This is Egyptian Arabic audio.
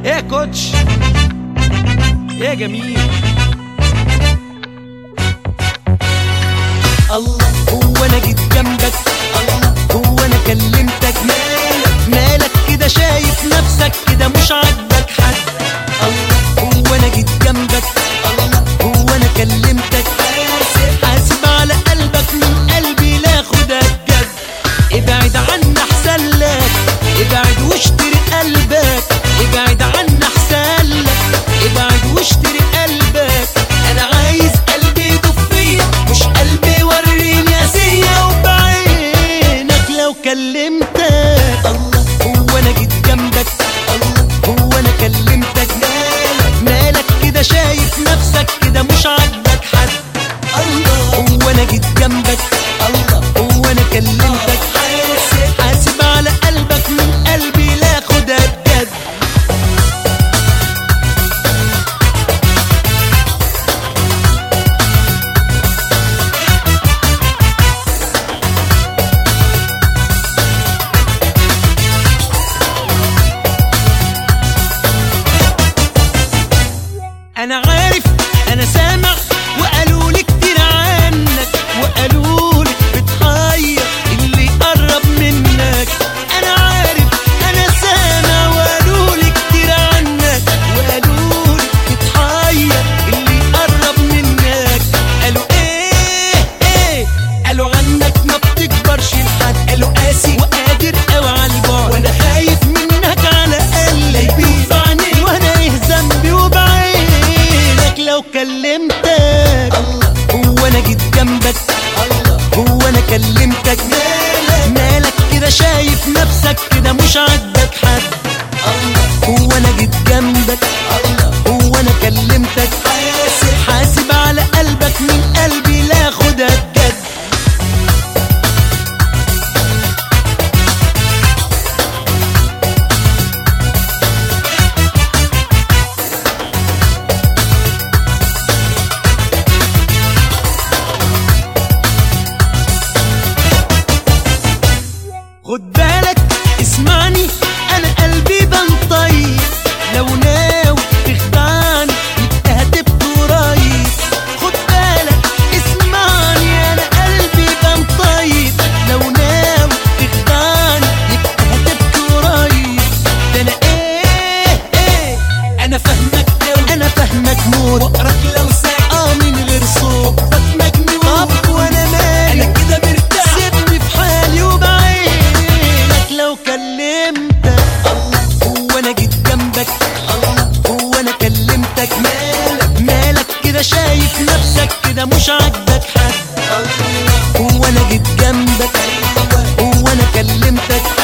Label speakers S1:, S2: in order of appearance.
S1: ايه يا كوتش ايه يا جميل الله هو انا جيت جنبك الله هو انا كلمتك مالك مالك كده شايف نفسك كده مش عاجبك حد الله هو انا جيت جنبك الله هو انا كلمتك حاسب على قلبك من قلبي لا خدها بجد ابعد عنا احسن لك ابعد واشتري قلبك ابعد عنا احسن لك ابعد واشتري قلبك انا عايز قلبي يدوب فيا مش قلبي وريني اسيه وبعينك لو كلمتك الله هو انا جيت جنبك الله هو انا كلمتك مالك مالك كده شايف نفسك كده مش عاجبك حد الله هو انا جيت جنبك الله هو انا كلمتك حاسب حاسب على قلبك من قلبي لا خدها بجد انا عارف انا سامع وقالوا لي كتير عنك وقالوا لي بتحير اللي قرب منك انا عارف انا سامع وقالوا لي كتير عنك وقالوا لي بتحير اللي قرب منك قالوا ايه ايه قالوا عنك ما بتكبرش لحد قالوا قاسي وقادر قوي على البعد وانا خايف منك على قلبي بيفعني وانا ايه ذنبي وبعينك لو كلمتك الله هو انا جيت جنبك الله هو انا كلمتك مالك مالك كده شايف نفسك كده مش عاجبك حد الله هو انا جيت جنبك الله هو انا كلمتك حاسب حاسب على قلبك من قلبي لا خدها بجد خد بالك اسمعني انا قلبي بنطيب لو ناوي تخدعني يبقى هتبقى قريب خد بالك اسمعني انا قلبي بنطيب لو ناوي تخدعني يبقى هتبقى قريب ده انا ايه ايه انا فاهمك لو انا فاهمك موت واقرك لو ساعة اه من غير صوت حبك مجنون طب وانا مالي انا كده مرتاح سيبني في حالي وبعينك لو كلمتك الله هو انا جيت جنبك الله هو انا كلمتك مالك مالك كده شايف نفسك كده مش عاجبك حد الله هو انا جيت جنبك هو انا كلمتك